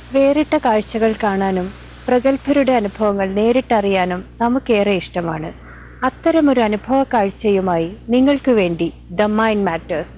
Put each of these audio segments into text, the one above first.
വേറിട്ട കാഴ്ചകൾ കാണാനും പ്രഗത്ഭരുടെ അനുഭവങ്ങൾ നേരിട്ടറിയാനും നമുക്കേറെ ഇഷ്ടമാണ് അത്തരമൊരു അനുഭവ കാഴ്ചയുമായി നിങ്ങൾക്ക് വേണ്ടി ദ മൈൻഡ് മാറ്റേഴ്സ്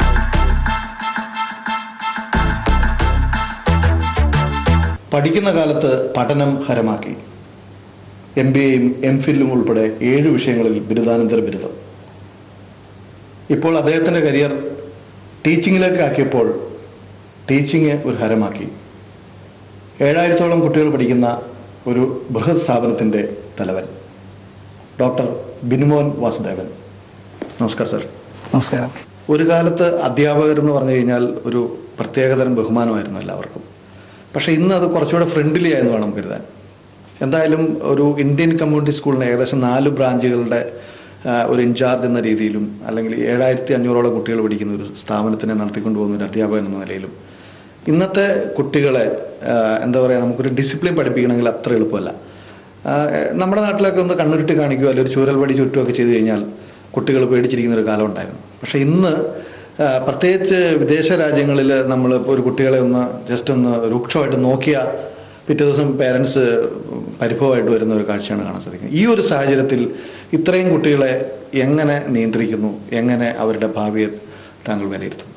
പഠിക്കുന്ന കാലത്ത് പഠനം ഹരമാക്കി എം ബി എയും എം ഫില്ലും ഉൾപ്പെടെ ഏഴ് വിഷയങ്ങളിൽ ബിരുദാനന്തര ബിരുദം ഇപ്പോൾ അദ്ദേഹത്തിൻ്റെ കരിയർ ടീച്ചിങ്ങിലേക്ക് ആക്കിയപ്പോൾ ടീച്ചിങ് ഒരു ഹരമാക്കി ഏഴായിരത്തോളം കുട്ടികൾ പഠിക്കുന്ന ഒരു ബൃഹത് സ്ഥാപനത്തിൻ്റെ തലവൻ ഡോക്ടർ ബിനുമോൻ വാസുദേവൻ നമസ്കാരം സർ നമസ്കാരം ഒരു കാലത്ത് അധ്യാപകർ എന്ന് പറഞ്ഞു കഴിഞ്ഞാൽ ഒരു പ്രത്യേകതരം ബഹുമാനമായിരുന്നു എല്ലാവർക്കും പക്ഷേ ഇന്ന് അത് കുറച്ചുകൂടെ ഫ്രണ്ട്ലി ആയെന്ന് വേണം കരുതാൻ എന്തായാലും ഒരു ഇന്ത്യൻ കമ്മ്യൂണിറ്റി സ്കൂളിന് ഏകദേശം നാല് ബ്രാഞ്ചുകളുടെ ആ, ഒരു ഇൻചാർജ് എന്ന രീതിയിലും അല്ലെങ്കിൽ ഏഴായിരത്തി അഞ്ഞൂറോളം കുട്ടികൾ പഠിക്കുന്ന ഒരു സ്ഥാപനത്തിനെ നടത്തിക്കൊണ്ടു പോകുന്ന ഒരു അധ്യാപകൻ എന്ന നിലയിലും ഇന്നത്തെ കുട്ടികളെ ആ, എന്താ പറയുക നമുക്കൊരു ഡിസിപ്ലിൻ പഠിപ്പിക്കണമെങ്കിൽ അത്ര എളുപ്പമല്ല ആ, നമ്മുടെ നാട്ടിലൊക്കെ ഒന്ന് കണ്ണുരുട്ടി കാണിക്കുകയോ അല്ലെങ്കിൽ ഒരു ചൂരൽ വടി ചുറ്റുമൊക്കെ ചെയ്തു കഴിഞ്ഞാൽ കുട്ടികൾ പേടിച്ചിരിക്കുന്ന ഒരു കാലം ഉണ്ടായിരുന്നു പക്ഷേ ഇന്ന് ആ, പ്രത്യേകിച്ച് വിദേശ രാജ്യങ്ങളിൽ നമ്മൾ ഇപ്പോൾ ഒരു കുട്ടികളെ ഒന്ന് ജസ്റ്റ് ഒന്ന് രൂക്ഷമായിട്ട് നോക്കിയാൽ പിറ്റേ ദിവസം പേരൻസ് പരിഭവമായിട്ട് വരുന്ന ഒരു കാഴ്ചയാണ് കാണാൻ സാധിക്കുന്നത് ഈ ഒരു സാഹചര്യത്തിൽ ഇത്രയും കുട്ടികളെ എങ്ങനെ നിയന്ത്രിക്കുന്നു എങ്ങനെ അവരുടെ ഭാവിയെ താങ്കൾ വിലയിരുത്തുന്നു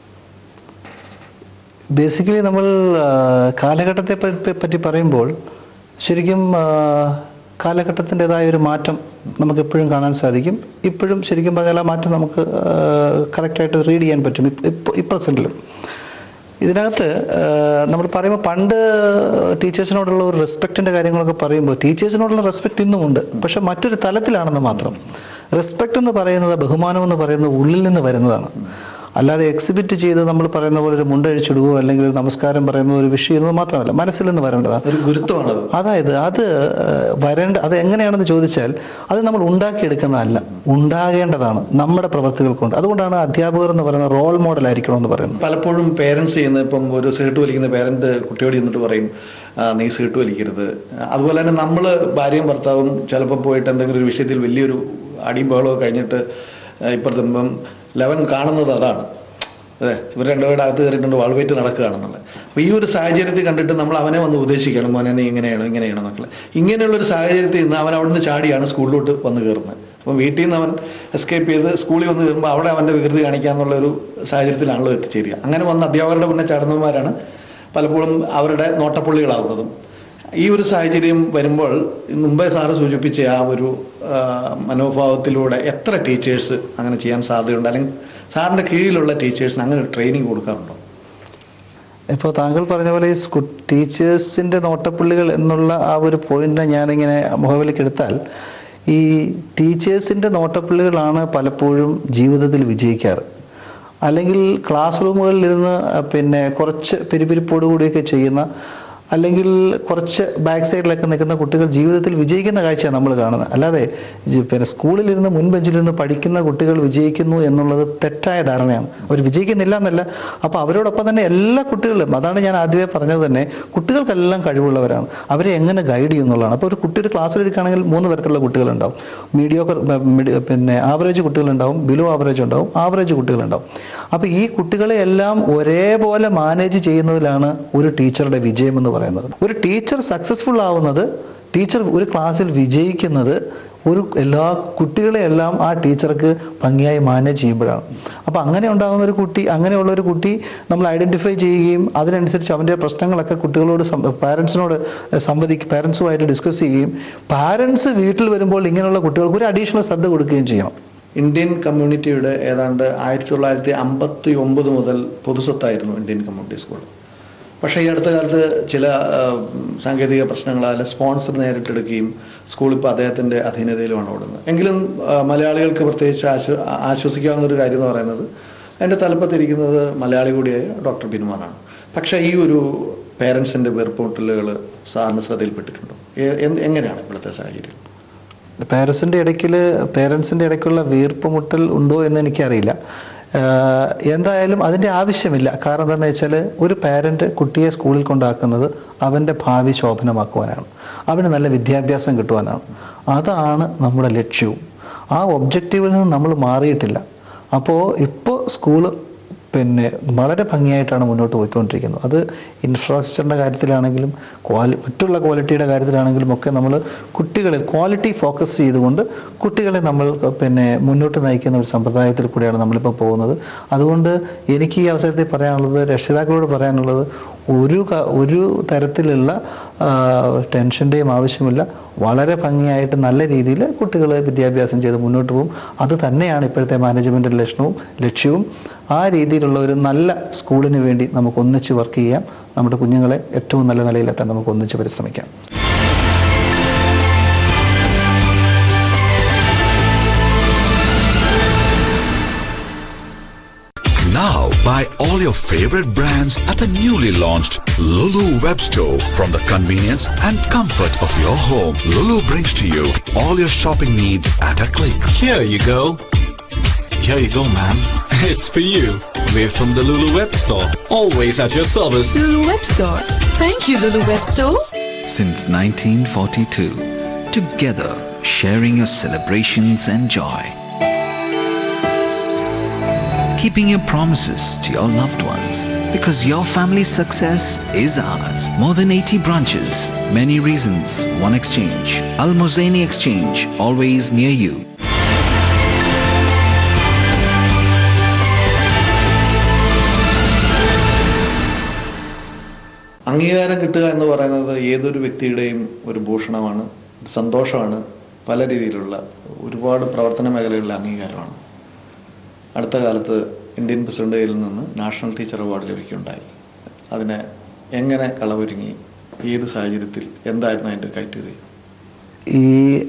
ബേസിക്കലി നമ്മൾ ആ, കാലഘട്ടത്തെ പറ്റി പറ്റി പറയുമ്പോൾ ശരിക്കും ആ, കാലഘട്ടത്തിൻ്റെതായ ഒരു മാറ്റം നമുക്ക് എപ്പോഴും കാണാൻ സാധിക്കും ഇപ്പോഴും ശരിക്കും പറഞ്ഞാൽ ആ മാറ്റം നമുക്ക് കറക്റ്റായിട്ട് റീഡ് ചെയ്യാൻ പറ്റും ഇപ്പോൾ ഇപ്രസൻറ്റിലും ഇതിനകത്ത് ആ, നമ്മൾ പറയുമ്പോൾ പണ്ട് ടീച്ചേഴ്സിനോടുള്ള ഒരു റെസ്പെക്റ്റിൻ്റെ കാര്യങ്ങളൊക്കെ പറയുമ്പോൾ ടീച്ചേഴ്സിനോടുള്ള റെസ്പെക്റ്റ് ഇന്നും ഉണ്ട് പക്ഷെ മറ്റൊരു തലത്തിലാണെന്ന് മാത്രം റെസ്പെക്റ്റ് എന്ന് പറയുന്നത് ബഹുമാനം എന്ന് പറയുന്നത് ഉള്ളിൽ നിന്ന് വരുന്നതാണ് അല്ലാതെ എക്സിബിറ്റ് ചെയ്ത് നമ്മൾ പറയുന്ന പോലെ ഒരു മുണ്ടഴിച്ചിടുകയോ അല്ലെങ്കിൽ ഒരു നമസ്കാരം പറയുന്ന ഒരു വിഷയം എന്നത് മാത്രമല്ല മനസ്സിൽ നിന്ന് വരേണ്ടതാണ് ഒരു ഗുരുത്വമാണത് അതായത് അത് ഏഹ്, വരേണ്ട അത് എങ്ങനെയാണെന്ന് ചോദിച്ചാൽ അത് നമ്മൾ ഉണ്ടാക്കിയെടുക്കുന്നതല്ല ഉണ്ടാകേണ്ടതാണ് നമ്മുടെ പ്രവൃത്തികൾ കൊണ്ട് അതുകൊണ്ടാണ് അധ്യാപകർ എന്ന് പറയുന്ന റോൾ മോഡൽ ആയിരിക്കണം എന്ന് പറയുന്നത് പലപ്പോഴും പേരൻസ് ചെയ്യുന്ന ഇപ്പം ഒരു സീട്ട് വലിക്കുന്ന പേരന്റ് കുട്ടിയോട് ചെന്നിട്ട് പറയും "ആ, നീ സീട്ട് വലിക്കരുത് അതുപോലെ തന്നെ നമ്മൾ ഭാര്യയും ഭർത്താവും ചിലപ്പോൾ പോയിട്ട് എന്തെങ്കിലും ഒരു വിഷയത്തിൽ വലിയൊരു അടിയും ബഹളമൊക്കെ കഴിഞ്ഞിട്ട് ആ, ഇപ്പുറത്തുമ്പം ലെവൻ കാണുന്നത് അതാണ് അതെ ഇവർ രണ്ടുപേരുടെ അകത്ത് കയറിയിട്ടുണ്ട് വാൾവേറ്റ് നടക്കുകയാണെന്നുള്ളത് അപ്പോൾ ഈ ഒരു സാഹചര്യത്തിൽ കണ്ടിട്ട് നമ്മൾ അവനെ വന്ന് ഉപദേശിക്കണം മോനെ നീ ഇങ്ങനെയാണ് ഇങ്ങനെയാണ് എന്നൊക്കെ ഇങ്ങനെയുള്ള ഒരു സാഹചര്യത്തിൽ നിന്ന് അവൻ അവിടെ നിന്ന് ചാടിയാണ് സ്കൂളിലോട്ട് വന്ന് കയറുന്നത് അപ്പം വീട്ടിൽ നിന്ന് അവൻ എസ്കേപ്പ് ചെയ്ത് സ്കൂളിൽ വന്ന് കയറുമ്പോൾ അവിടെ അവൻ്റെ വികൃതി കാണിക്കാന്നുള്ള ഒരു സാഹചര്യത്തിലാണല്ലോ എത്തിച്ചേരുക അങ്ങനെ വന്ന് അധ്യാപകരുടെ മുന്നേ ചാടുന്നവന്മാരാണ് പലപ്പോഴും അവരുടെ നോട്ടപ്പുള്ളികളാവുന്നതും ഈ ഒരു സാഹചര്യം വരുമ്പോൾ മുമ്പേ സാറ് സൂചിപ്പിച്ച ആ ഒരു ആ, മനോഭാവത്തിലൂടെ എത്ര ടീച്ചേഴ്സ് അങ്ങനെ ചെയ്യാൻ സാധ്യതയുണ്ട് അല്ലെങ്കിൽ സാറിൻ്റെ കീഴിലുള്ള ടീച്ചേഴ്സിന് അങ്ങനെ ഒരു ട്രെയിനിങ് കൊടുക്കാറുണ്ടോ ഇപ്പോൾ താങ്കൾ പറഞ്ഞ പോലെ ഈ സ്കൂ ടീച്ചേഴ്സിൻ്റെ നോട്ടപ്പുള്ളികൾ എന്നുള്ള ആ ഒരു പോയിന്റിനെ ഞാനിങ്ങനെ മുഖവിലേക്ക് എടുത്താൽ ഈ ടീച്ചേഴ്സിൻ്റെ നോട്ടപ്പുള്ളികളാണ് പലപ്പോഴും ജീവിതത്തിൽ വിജയിക്കാറ് അല്ലെങ്കിൽ ക്ലാസ് റൂമുകളിൽ ഇരുന്ന് പിന്നെ കുറച്ച് പിരിപിരിപ്പോടു കൂടിയൊക്കെ ചെയ്യുന്ന അല്ലെങ്കിൽ കുറച്ച് ബാക്ക് സൈഡിലൊക്കെ നിൽക്കുന്ന കുട്ടികൾ ജീവിതത്തിൽ വിജയിക്കുന്ന കാഴ്ചയാണ് നമ്മൾ കാണുന്നത് അല്ലാതെ ജി- പിന്നെ സ്കൂളിലിരുന്ന് മുൻബെഞ്ചിലിരുന്ന് പഠിക്കുന്ന കുട്ടികൾ വിജയിക്കുന്നു എന്നുള്ളത് തെറ്റായ ധാരണയാണ് അവർ വിജയിക്കുന്നില്ല എന്നല്ല അപ്പോൾ അവരോടൊപ്പം തന്നെ എല്ലാ കുട്ടികളും അതാണ് ഞാൻ ആദ്യമേ പറഞ്ഞത് തന്നെ കുട്ടികൾക്കെല്ലാം കഴിവുള്ളവരാണ് അവരെ എങ്ങനെ ഗൈഡ് ചെയ്യുന്നുള്ളതാണ് അപ്പോൾ ഒരു കുട്ടി ഒരു ക്ലാസ്സിൽ എടുക്കുകയാണെങ്കിൽ മൂന്ന് തരത്തിലുള്ള കുട്ടികളുണ്ടാവും മീഡിയോക്കർ പിന്നെ ആവറേജ് കുട്ടികളുണ്ടാവും ബിലോ ആവറേജ് ഉണ്ടാവും ആവറേജ് കുട്ടികളുണ്ടാവും അപ്പോൾ ഈ കുട്ടികളെ എല്ലാം ഒരേപോലെ മാനേജ് ചെയ്യുന്നതിലാണ് ഒരു ടീച്ചറുടെ വിജയം എന്ന് പറയുന്നത് ഒരു ടീച്ചർ സക്സസ്ഫുൾ ആവുന്നത് ടീച്ചർ ഒരു ക്ലാസ്സിൽ വിജയിക്കുന്നത് ഒരു എല്ലാ കുട്ടികളെ എല്ലാം ആ ടീച്ചർക്ക് ഭംഗിയായി മാനേജ് ചെയ്യുമ്പോഴാണ് അപ്പോൾ അങ്ങനെ ഉണ്ടാകുന്ന ഒരു കുട്ടി അങ്ങനെയുള്ള ഒരു കുട്ടി നമ്മൾ ഐഡൻറ്റിഫൈ ചെയ്യുകയും അതിനനുസരിച്ച് അവൻ്റെ പ്രശ്നങ്ങളൊക്കെ കുട്ടികളോട് പാരൻസിനോട് സംവദിക്കുക പാരൻസുമായിട്ട് ഡിസ്കസ് ചെയ്യുകയും പാരൻസ് വീട്ടിൽ വരുമ്പോൾ ഇങ്ങനെയുള്ള കുട്ടികൾക്ക് ഒരു അഡീഷണൽ ശ്രദ്ധ കൊടുക്കുകയും ചെയ്യണം ഇന്ത്യൻ കമ്മ്യൂണിറ്റിയുടെ ഏതാണ്ട് ആയിരത്തി തൊള്ളായിരത്തി അമ്പത്തി ഒമ്പത് മുതൽ പൊതുസ്വത്തായിരുന്നു ഇന്ത്യൻ കമ്മ്യൂണിറ്റി സ്കൂൾ പക്ഷേ ഈ അടുത്ത കാലത്ത് ചില ആ, സാങ്കേതിക പ്രശ്നങ്ങളാൽ സ്പോൺസർ നേരിട്ടെടുക്കുകയും സ്കൂൾ ഇപ്പോൾ അദ്ദേഹത്തിൻ്റെ അധീനതയിലുമാണ് ഓടുന്നത് എങ്കിലും ആ, മലയാളികൾക്ക് പ്രത്യേകിച്ച് ആശ്വ ആശ്വസിക്കാവുന്ന ഒരു കാര്യം എന്ന് പറയുന്നത് അതിൻ്റെ തലപ്പത്തിരിക്കുന്നത് മലയാളി കൂടിയായ ഡോക്ടർ ബിനുമാനാണ് പക്ഷേ ഈ ഒരു പേരൻസിൻ്റെ വീർപ്പുമുട്ടലുകൾ സാറിന് ശ്രദ്ധയിൽപ്പെട്ടിട്ടുണ്ടോ എ- എന്ത്- എങ്ങനെയാണ് ഇപ്പോഴത്തെ സാഹചര്യം പാരൻസിൻ്റെ ഇടയ്ക്കിൽ പേരൻസിൻ്റെ ഇടയ്ക്കുള്ള വീർപ്പുമുട്ടൽ ഉണ്ടോ എന്ന് എനിക്കറിയില്ല ആഹ് എന്തായാലും അതിൻ്റെ ആവശ്യമില്ല കാരണം എന്താണെന്ന് വെച്ചാൽ ഒരു പാരൻ്റ് കുട്ടിയെ സ്കൂളിൽ കൊണ്ടാക്കുന്നത് അവൻ്റെ ഭാവി ശോഭനമാക്കുവാനാണ് അവന് നല്ല വിദ്യാഭ്യാസം കിട്ടുവാനാണ് അതാണ് നമ്മുടെ ലക്ഷ്യവും ആ ഒബ്ജക്റ്റീവിൽ നിന്ന് നമ്മൾ മാറിയിട്ടില്ല അപ്പോൾ ഇപ്പോൾ സ്കൂള് പിന്നെ വളരെ ഭംഗിയായിട്ടാണ് മുന്നോട്ട് പോയിക്കൊണ്ടിരിക്കുന്നത് അത് ഇൻഫ്രാസ്ട്രക്ചറിൻ്റെ കാര്യത്തിലാണെങ്കിലും ക്വാളി മറ്റുള്ള ക്വാളിറ്റിയുടെ കാര്യത്തിലാണെങ്കിലും ഒക്കെ നമ്മൾ കുട്ടികളിൽ ക്വാളിറ്റി ഫോക്കസ് ചെയ്തുകൊണ്ട് കുട്ടികളെ നമ്മൾ പിന്നെ മുന്നോട്ട് നയിക്കുന്ന ഒരു സമ്പ്രദായത്തിൽ കൂടിയാണ് നമ്മളിപ്പോൾ പോകുന്നത് അതുകൊണ്ട് എനിക്ക് ഈ അവസരത്തിൽ പറയാനുള്ളത് രക്ഷിതാക്കളോട് പറയാനുള്ളത് ഒരു ക- ഒരു തരത്തിലുള്ള ആ, ടെൻഷൻ്റെയും ആവശ്യമില്ല വളരെ ഭംഗിയായിട്ട് നല്ല രീതിയിൽ കുട്ടികൾ വിദ്യാഭ്യാസം ചെയ്ത് മുന്നോട്ട് പോകും അത് തന്നെയാണ് ഇപ്പോഴത്തെ മാനേജ്മെൻറ്റിൻ്റെ ലക്ഷണവും ലക്ഷ്യവും ആ രീതിയിലുള്ള ഒരു നല്ല സ്കൂളിന് വേണ്ടി നമുക്ക് ഒന്നിച്ച് വർക്ക് ചെയ്യാം നമ്മുടെ കുഞ്ഞുങ്ങളെ ഏറ്റവും നല്ല നിലയിലെത്താൻ നമുക്ക് ഒന്നിച്ച് പരിശ്രമിക്കാം Now buy all your favorite brands at the newly launched Lulu Web Store from the convenience and comfort of your home. Lulu brings to you all your shopping needs at a click. Here you go. Here you go, ma'am. It's for you. We're from the Lulu Web Store. Always at your service. Lulu Web Store. Thank you, Lulu Web Store. since 1942. Together, sharing your celebrations and joy. Keeping your promises to your loved ones because your family's success is ours. More than 80 branches, many reasons, one exchange. Al Mozaini Exchange, always near you. അംഗീകാരം കിട്ടുക എന്ന് പറയുന്നത് ഏതൊരു വ്യക്തിയുടെയും ഒരു ഭൂഷണമാണ് സന്തോഷമാണ് പല രീതിയിലുള്ള ഒരുപാട് പ്രവർത്തന മേഖലകളിലെ അംഗീകാരമാണ് അടുത്ത കാലത്ത് ഇന്ത്യൻ പ്രസിഡന്റ് കയ്യിൽ നിന്ന് നാഷണൽ ടീച്ചർ അവാർഡ് ലഭിക്കുകയുണ്ടായി അതിനെ എങ്ങനെ കളവൊരുങ്ങി ഏത് സാഹചര്യത്തിൽ എന്തായിരുന്നു അതിൻ്റെ ക്രൈറ്റീരിയ ഈ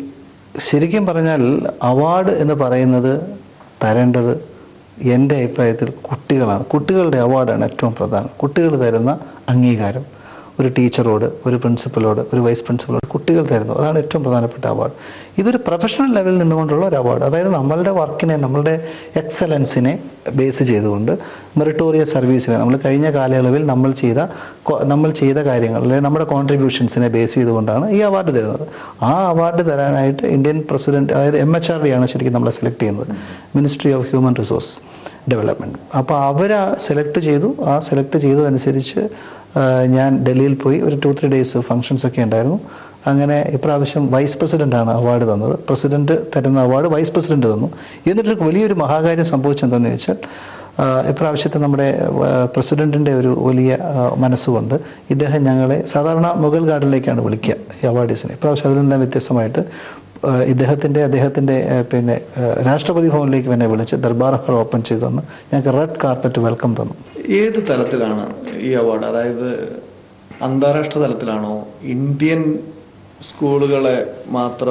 ശരിക്കും പറഞ്ഞാൽ അവാർഡ് എന്ന് പറയുന്നത് തരേണ്ടത് എൻ്റെ അഭിപ്രായത്തിൽ കുട്ടികളാണ് കുട്ടികളുടെ അവാർഡാണ് ഏറ്റവും പ്രധാനം കുട്ടികൾ തരുന്ന അംഗീകാരം ഒരു ടീച്ചറോട് ഒരു പ്രിൻസിപ്പലോട് ഒരു വൈസ് പ്രിൻസിപ്പലോട് കുട്ടികൾ തരുന്നു അതാണ് ഏറ്റവും പ്രധാനപ്പെട്ട അവാർഡ് ഇതൊരു പ്രൊഫഷണൽ ലെവലിൽ നിന്നുകൊണ്ടുള്ള ഒരു അവാർഡ് അതായത് നമ്മളുടെ വർക്കിനെ നമ്മളുടെ എക്സലൻസിനെ ബേസ് ചെയ്തുകൊണ്ട് മെറിറ്റോറിയസ് സർവീസിനെ നമ്മൾ കഴിഞ്ഞ കാലയളവിൽ നമ്മൾ ചെയ്ത കൊ- നമ്മൾ ചെയ്ത കാര്യങ്ങൾ അല്ലെങ്കിൽ നമ്മുടെ കോൺട്രിബ്യൂഷൻസിനെ ബേസ് ചെയ്തുകൊണ്ടാണ് ഈ അവാർഡ് തരുന്നത് ആ അവാർഡ് തരാനായിട്ട് ഇന്ത്യൻ പ്രസിഡന്റ് അതായത് എം എച്ച് ആർ ഡി ആണ് ശരിക്കും നമ്മളെ സെലക്ട് ചെയ്യുന്നത് ministry of human resource development അപ്പോൾ അവർ സെലക്ട് ചെയ്തു ആ സെലക്ട് ചെയ്തതനുസരിച്ച് ആ, ഞാൻ ഡൽഹിയിൽ പോയി ഒരു ടു ത്രീ ഡേയ്സ് ഫങ്ഷൻസ് ഒക്കെ ഉണ്ടായിരുന്നു അങ്ങനെ ഇപ്രാവശ്യം വൈസ് പ്രസിഡൻ്റാണ് അവാർഡ് തന്നത് പ്രസിഡന്റ് തരുന്ന അവാർഡ് വൈസ് പ്രസിഡന്റ് തന്നു എന്നിട്ട് വലിയൊരു മഹാകാര്യം സംഭവിച്ചെന്താണെന്ന് ചോദിച്ചാൽ ആ, ഇപ്രാവശ്യത്തെ നമ്മുടെ പ്രസിഡന്റിൻ്റെ ഒരു വലിയ ആ, മനസ്സുകൊണ്ട് ഇദ്ദേഹം ഞങ്ങളെ സാധാരണ മുഗൾ ഗാർഡനിലേക്കാണ് വിളിക്കുക ഈ അവാർഡീസിനെ ഇപ്രാവശ്യം അതിൽ നിന്നെല്ലാം വ്യത്യസ്തമായിട്ട് ആ, ഇദ്ദേഹത്തിൻ്റെ അദ്ദേഹത്തിൻ്റെ ആ, പിന്നെ ആ, രാഷ്ട്രപതി ഭവനിലേക്ക് എന്നെ വിളിച്ച് ദർബാർ ഹാൾ ഓപ്പൺ ചെയ്തു തന്നു ഞങ്ങൾക്ക് റെഡ് കാർപ്പറ്റ് വെൽക്കം തന്നു ഏത് തലത്തിലാണ് ഈ അവാർഡ് അതായത് അന്താരാഷ്ട്ര തലത്തിലാണോ ഇന്ത്യൻ സ്കൂളുകളെ മാത്രം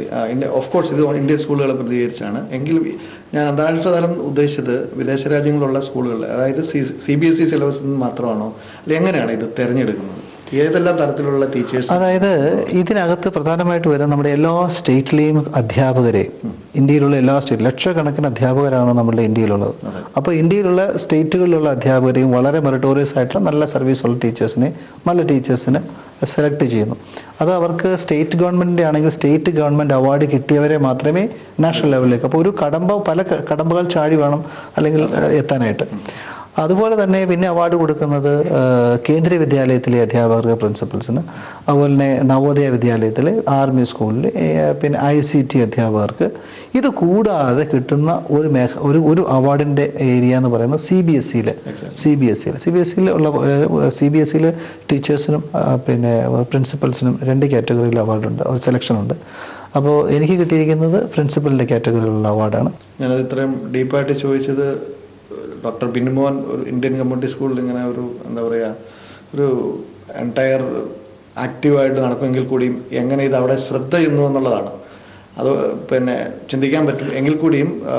ഓഫ് കോഴ്സ് ഇത് ഇന്ത്യൻ സ്കൂളുകളെ പ്രതികരിച്ചാണ് എങ്കിലും ഞാൻ അന്താരാഷ്ട്ര തലം ഉദ്ദേശിച്ചത് വിദേശ രാജ്യങ്ങളുള്ള സ്കൂളുകൾ അതായത് C C B S E സിലബസിൽ നിന്ന് മാത്രമാണോ അല്ലെങ്കിൽ എങ്ങനെയാണ് ഇത് തിരഞ്ഞെടുക്കുന്നത് ഏതെല്ലാം തരത്തിലുള്ള ടീച്ചേഴ്സ് അതായത് ഇതിനകത്ത് പ്രധാനമായിട്ട് വരുന്ന നമ്മുടെ എല്ലാ സ്റ്റേറ്റിലെയും അധ്യാപകരെ ഇന്ത്യയിലുള്ള എല്ലാ സ്റ്റേറ്റ് ലക്ഷക്കണക്കിന് അധ്യാപകരാണ് നമ്മുടെ ഇന്ത്യയിലുള്ളത് അപ്പോൾ ഇന്ത്യയിലുള്ള സ്റ്റേറ്റുകളിലുള്ള അധ്യാപകരെയും വളരെ മെറിറ്റോറിയസ് ആയിട്ടുള്ള നല്ല സർവീസ് ഉള്ള ടീച്ചേഴ്സിനെ നല്ല ടീച്ചേഴ്സിനെ സെലക്ട് ചെയ്യുന്നു അത് അവർക്ക് സ്റ്റേറ്റ് ഗവൺമെൻറ്റിൻ്റെ ആണെങ്കിൽ സ്റ്റേറ്റ് ഗവൺമെൻറ് അവാർഡ് കിട്ടിയവരെ മാത്രമേ നാഷണൽ ലെവലിലേക്ക് അപ്പോൾ ഒരു കടമ്പ പല ക- കടമ്പകൾ ചാടി വേണം അല്ലെങ്കിൽ ഏഹ്, എത്താനായിട്ട് അതുപോലെ തന്നെ പിന്നെ അവാർഡ് കൊടുക്കുന്നത് ആ, കേന്ദ്രീയ വിദ്യാലയത്തിലെ അധ്യാപകർക്ക് പ്രിൻസിപ്പൽസിന് അതുപോലെ തന്നെ നവോദയ വിദ്യാലയത്തിലെ ആർമി സ്കൂളിൽ പിന്നെ ഐ സി ടി അധ്യാപകർക്ക് ഇത് കൂടാതെ കിട്ടുന്ന ഒരു മേഖ ഒരു ഒരു അവാർഡിൻ്റെ ഏരിയ എന്ന് പറയുന്നത് സി ബി എസ് സിയിൽ സി ബി എസ് സിയിൽ സി ബി എസ് സിയിൽ ഉള്ള സി ബി എസ് സിയിൽ ടീച്ചേഴ്സിനും ആ, പിന്നെ പ്രിൻസിപ്പൽസിനും രണ്ട് കാറ്റഗറിയിൽ അവാർഡുണ്ട് ഒരു സെലക്ഷൻ ഉണ്ട് അപ്പോൾ എനിക്ക് കിട്ടിയിരിക്കുന്നത് പ്രിൻസിപ്പലിൻ്റെ കാറ്റഗറിയിലുള്ള അവാർഡാണ് ഞാനത് ഇത്രയും ഡീപ്പായിട്ട് ചോദിച്ചത് ഡോക്ടർ ബിനുമോൻ ഒരു ഇന്ത്യൻ കമ്മ്യൂണിറ്റി സ്കൂളിൽ ഇങ്ങനെ ഒരു എന്താ പറയുക ഒരു എൻറ്റയർ ആക്റ്റീവായിട്ട് നടക്കുമെങ്കിൽ കൂടിയും എങ്ങനെ ഇത് അവിടെ ശ്രദ്ധ ചെയ്യുന്നു എന്നുള്ളതാണ് അത് പിന്നെ ചിന്തിക്കാൻ പറ്റും എങ്കിൽ കൂടിയും ആ,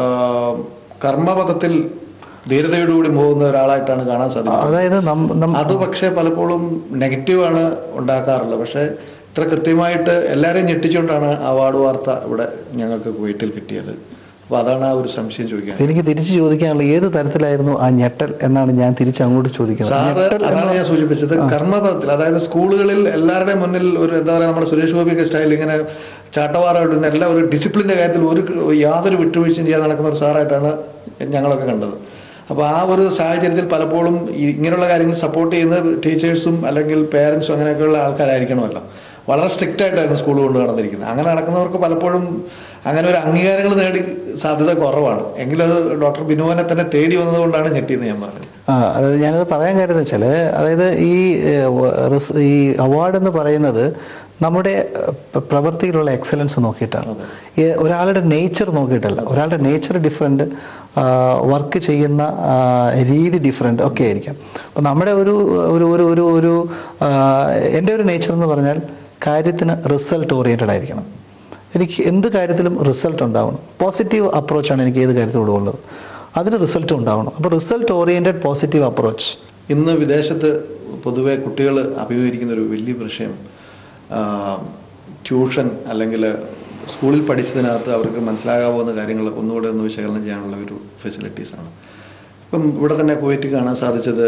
കർമ്മപഥത്തിൽ ധീരതയോടുകൂടി പോകുന്ന ഒരാളായിട്ടാണ് കാണാൻ സാധിക്കുന്നത് അതായത് നം നം- അത് പക്ഷേ പലപ്പോഴും നെഗറ്റീവാണ് ഉണ്ടാക്കാറുള്ളത് പക്ഷേ ഇത്ര കൃത്യമായിട്ട് എല്ലാവരെയും ഞെട്ടിച്ചുകൊണ്ടാണ് അവാർഡ് വാർത്ത ഇവിടെ ഞങ്ങൾക്ക് കുവൈറ്റിൽ കിട്ടിയത് അപ്പോൾ അതാണ് ആ ഒരു സംശയം ചോദിക്കാൻ എനിക്ക് തിരിച്ചു ചോദിക്കാനുള്ള ഏത് തരത്തിലായിരുന്നു ആ ഞെട്ടൽ എന്നാണ് ഞാൻ തിരിച്ച് അങ്ങോട്ട് ചോദിക്കുന്നത് സാറ് ഞെട്ടൽ അതാണ് എന്ന് ഞാൻ സൂചിപ്പിച്ചത് കർമ്മപഥത്തിൽ അതായത് സ്കൂളുകളിൽ എല്ലാവരുടെയും മുന്നിൽ ഒരു എന്താ പറയുക നമ്മുടെ സുരേഷ് ഗോപിയൊക്കെ സ്റ്റൈൽ ഇങ്ങനെ ചാട്ടവാറായിട്ട് എല്ലാ ഒരു ഡിസിപ്ലിൻ്റെ കാര്യത്തിൽ ഒരു യാതൊരു വിട്ടുവീഴ്ചയും ചെയ്യാതെ നടക്കുന്ന ഒരു സാറായിട്ടാണ് ഞങ്ങളൊക്കെ കണ്ടത് അപ്പോൾ ആ ഒരു സാഹചര്യത്തിൽ പലപ്പോഴും ഈ ഇങ്ങനെയുള്ള കാര്യങ്ങൾ സപ്പോർട്ട് ചെയ്യുന്ന ടീച്ചേഴ്സും അല്ലെങ്കിൽ പേരൻസും അങ്ങനെയൊക്കെയുള്ള ആൾക്കാരായിരിക്കണമല്ലോ വളരെ സ്ട്രിക്റ്റ് ആയിട്ടായിരുന്നു സ്കൂൾ കൊണ്ട് നടന്നിരിക്കുന്നത് അങ്ങനെ നടക്കുന്നവർക്ക് പലപ്പോഴും അങ്ങനെ ഒരു അംഗീകാരങ്ങൾ നേടി സാധ്യത കുറവാണ് എങ്കിലും അത് ഡോക്ടർ ബിനുവിനെ തന്നെ തേടി വന്നതുകൊണ്ടാണ് ഞെട്ടിയെന്ന് ഞാൻ പറഞ്ഞത് ആ അതായത് ഞാനത് പറയാൻ കാര്യം എന്ന് വെച്ചാൽ അതായത് ഈ ഏഹ്, വ- റിസ്- ഈ അവാർഡ് എന്ന് പറയുന്നത് നമ്മുടെ ഏഹ്, പ- പ്രവൃത്തിയിലുള്ള എക്സലൻസ് നോക്കിയിട്ടാണ് ഈ ഒരാളുടെ നേച്ചർ നോക്കിയിട്ടല്ല ഒരാളുടെ നേച്ചർ ഡിഫറെൻറ്റ് വർക്ക് ചെയ്യുന്ന ആ, രീതി ഡിഫറെൻ്റ് ഒക്കെ ആയിരിക്കാം അപ്പം നമ്മുടെ ഒരു ഒരു ഒരു ഒരു ഒരു ആ, എൻ്റെ ഒരു നേച്ചർ എന്ന് പറഞ്ഞാൽ കാര്യത്തിന് റിസൾട്ട് ഓറിയൻറ്റഡ് ആയിരിക്കണം എനിക്ക് എന്ത് കാര്യത്തിലും റിസൾട്ട് ഉണ്ടാവണം പോസിറ്റീവ് അപ്രോച്ചാണ് എനിക്ക് ഏത് കാര്യത്തിലൂടെ ഉള്ളത് അതിന് റിസൾട്ട് ഉണ്ടാവണം അപ്പോൾ റിസൾട്ട് ഓറിയൻറ്റഡ് പോസിറ്റീവ് അപ്രോച്ച് ഇന്ന് വിദേശത്ത് പൊതുവെ കുട്ടികൾ അഭിമുഖീകരിക്കുന്ന ഒരു വലിയ വിഷയം ആ, ട്യൂഷൻ അല്ലെങ്കിൽ സ്കൂളിൽ പഠിച്ചതിനകത്ത് അവർക്ക് മനസ്സിലാകാവുന്ന കാര്യങ്ങൾ ഒന്നുകൂടെ ഒന്ന് വിശകലനം ചെയ്യാനുള്ള ഒരു ഫെസിലിറ്റീസാണ് ഇപ്പം ഇവിടെ തന്നെ കുവൈറ്റ് കാണാൻ സാധിച്ചത്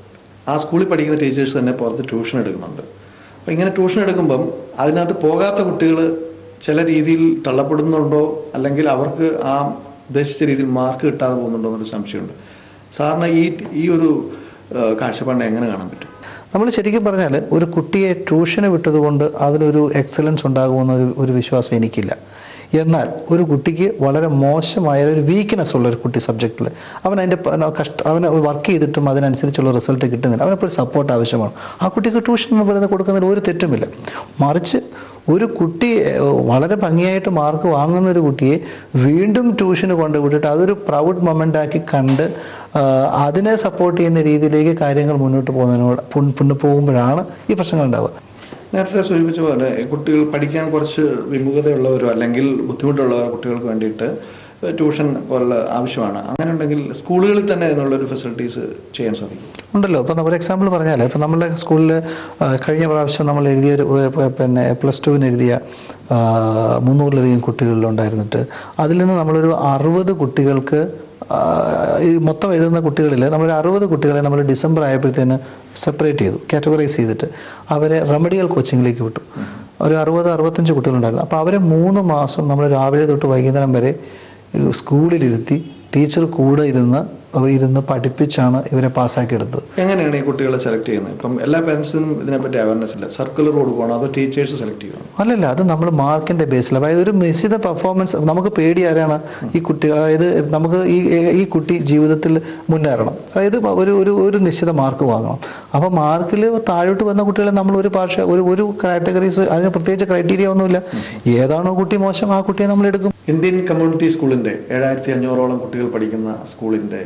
ആ സ്കൂളിൽ പഠിക്കുന്ന ടീച്ചേഴ്സ് തന്നെ പുറത്ത് ട്യൂഷൻ എടുക്കുന്നുണ്ട് അപ്പം ഇങ്ങനെ ട്യൂഷൻ എടുക്കുമ്പം അതിനകത്ത് പോകാത്ത കുട്ടികൾ ചില രീതിയിൽ തള്ളപ്പെടുന്നുണ്ടോ അല്ലെങ്കിൽ അവർക്ക് ആ ഉദ്ദേശിച്ച രീതിയിൽ മാർക്ക് കിട്ടാതെ പോകുന്നുണ്ടോ എന്നൊരു സംശയമുണ്ട് സാറിന് ഈ ഈ ഒരു ആ, കാഴ്ചപ്പാടിനെ എങ്ങനെ കാണാൻ പറ്റും നമ്മൾ ശരിക്കും പറഞ്ഞാൽ ഒരു കുട്ടിയെ ട്യൂഷന് വിട്ടതുകൊണ്ട് അതിനൊരു എക്സലൻസ് ഉണ്ടാകുമെന്ന ഒരു ഒരു വിശ്വാസം എനിക്കില്ല എന്നാൽ ഒരു കുട്ടിക്ക് വളരെ മോശമായ ഒരു വീക്ക്നെസ് ഉള്ള ഒരു കുട്ടി സബ്ജക്റ്റിൽ അവൻ അതിൻ്റെ കഷ്ട അവന് വർക്ക് ചെയ്തിട്ടും അതിനനുസരിച്ചുള്ള റിസൾട്ട് കിട്ടുന്നില്ല അവനപ്പോൾ ഒരു സപ്പോർട്ട് ആവശ്യമാണ് ആ കുട്ടിക്ക് ട്യൂഷൻ എന്ന് പറയുന്നത് കൊടുക്കുന്നതിൽ ഒരു തെറ്റുമില്ല മറിച്ച് ഒരു കുട്ടി ഏഹ്, വളരെ ഭംഗിയായിട്ട് മാർക്ക് വാങ്ങുന്ന ഒരു കുട്ടിയെ വീണ്ടും ട്യൂഷന് കൊണ്ടുവിട്ടിട്ട് അതൊരു പ്രൗഡ് മൊമെൻ്റ് ആക്കി കണ്ട് ആഹ്, അതിനെ സപ്പോർട്ട് ചെയ്യുന്ന രീതിയിലേക്ക് കാര്യങ്ങൾ മുന്നോട്ട് പോകുന്നതിനോട് പുൺ- പുണ്ണ് പോകുമ്പോഴാണ് ഈ പ്രശ്നങ്ങൾ ഉണ്ടാവുക നേരത്തെ സൂചിപ്പിച്ച പോലെ ഈ കുട്ടികൾ പഠിക്കാൻ കുറച്ച് വിമുഖതയുള്ളവരോ അല്ലെങ്കിൽ ബുദ്ധിമുട്ടുള്ള കുട്ടികൾക്ക് വേണ്ടിയിട്ട് ട്യൂഷൻ പോലുള്ള ആവശ്യമാണ് അങ്ങനെ ഉണ്ടെങ്കിൽ സ്കൂളുകളിൽ തന്നെ അതിനുള്ളൊരു ഫെസിലിറ്റീസ് ചെയ്യാൻ സാധിക്കും ഉണ്ടല്ലോ ഇപ്പോൾ ഒരു എക്സാമ്പിൾ പറഞ്ഞാൽ ഇപ്പോൾ നമ്മളുടെ സ്കൂളിൽ കഴിഞ്ഞ പ്രാവശ്യം നമ്മൾ എഴുതിയ ഒരു ഏഹ്, പ- പിന്നെ പ്ലസ് ടുവിന് എഴുതിയ ആ, മുന്നൂറിലധികം കുട്ടികളിലുണ്ടായിരുന്നിട്ട് അതിൽ നിന്ന് നമ്മളൊരു അറുപത് കുട്ടികൾക്ക് ആ, ഈ മൊത്തം എഴുതുന്ന കുട്ടികളിൽ നമ്മളൊരു അറുപത് കുട്ടികളെ നമ്മൾ ഡിസംബർ ആയപ്പോഴത്തേന് സെപ്പറേറ്റ് ചെയ്തു കാറ്റഗറൈസ് ചെയ്തിട്ട് അവരെ റെമഡിയൽ കോച്ചിങ്ങിലേക്ക് വിട്ടു ഒരു അറുപത് അറുപത്തഞ്ച് കുട്ടികളുണ്ടായിരുന്നു അപ്പോൾ അവരെ മൂന്ന് മാസം നമ്മൾ രാവിലെ തൊട്ട് വൈകുന്നേരം വരെ ഈ സ്കൂളിലിരുത്തി ടീച്ചർ കൂടെ ഇരുന്ന് ഇരുന്ന് പഠിപ്പിച്ചാണ് ഇവരെ പാസ്സാക്കി എടുത്തത് എങ്ങനെയാണ് ഈ കുട്ടികളെ സെലക്ട് ചെയ്യുന്നത് ഇപ്പം എല്ലാ പേരൻസിനും ഇതിനെപ്പറ്റി അവയർനെസ് ഇല്ല സർക്കുലർ കൊടുക്കുകയാണോ അതോ ടീച്ചേഴ്സ് സെലക്ട് ചെയ്യുകയാണോ അല്ലല്ല അത് നമ്മൾ മാർക്കിന്റെ ബേസിൽ അതായത് ഒരു നിശ്ചിത പെർഫോമൻസ് നമുക്ക് പേടി ആരാണ് ഈ കുട്ടി അതായത് നമുക്ക് ഈ ഈ കുട്ടി ജീവിതത്തിൽ മുന്നേറണം അതായത് ഒരു ഒരു ഒരു നിശ്ചിത മാർക്ക് വാങ്ങണം അപ്പോൾ മാർക്കിൽ താഴോട്ട് വന്ന കുട്ടികളെ നമ്മൾ ഒരു ഭാഷ ഒരു ഒരു കാറ്റഗറീസ് അതിന് പ്രത്യേകിച്ച് ക്രൈറ്റീരിയ ഒന്നുമില്ല ഏതാണോ കുട്ടി മോശം ആ കുട്ടിയെ നമ്മൾ എടുക്കും ഇന്ത്യൻ കമ്മ്യൂണിറ്റി സ്കൂളിൻ്റെ ഏഴായിരത്തി അഞ്ഞൂറോളം കുട്ടികൾ പഠിക്കുന്ന സ്കൂളിൻ്റെ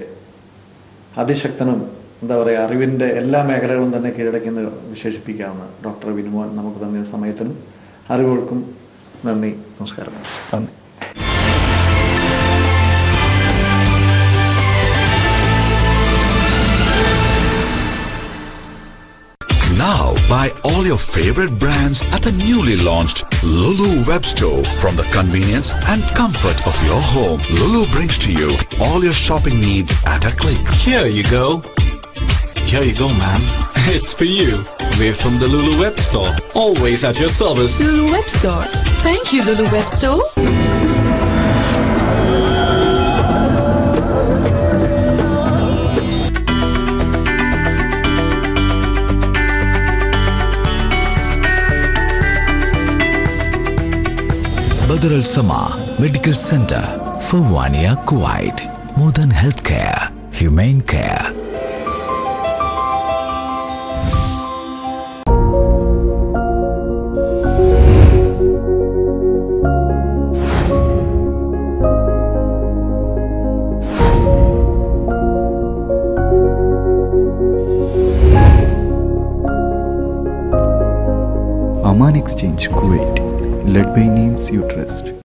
അതിശക്തനും എന്താ പറയുക അറിവിൻ്റെ എല്ലാ മേഖലകളും തന്നെ കീഴടക്കിയെന്ന് വിശേഷിപ്പിക്കാവുന്ന ഡോക്ടർ വിനുമോൻ നമുക്ക് തന്നിയ സമയത്തിനും അറിവുകൾക്കും നന്ദി നമസ്കാരം നന്ദി Now, buy all your favorite brands at the newly launched Lulu Web Store from the convenience and comfort of your home. Lulu brings to you all your shopping needs at a click. Here you go. Here you go, man. It's for you. We're from the Lulu Web Store. Always at your service. Lulu Web Store. Thank you, Lulu Web Store. Badr Al Sama Medical Center, Fawwania, Kuwait. Modern healthcare, humane care. Aman Exchange Kuwait, led by names you trust.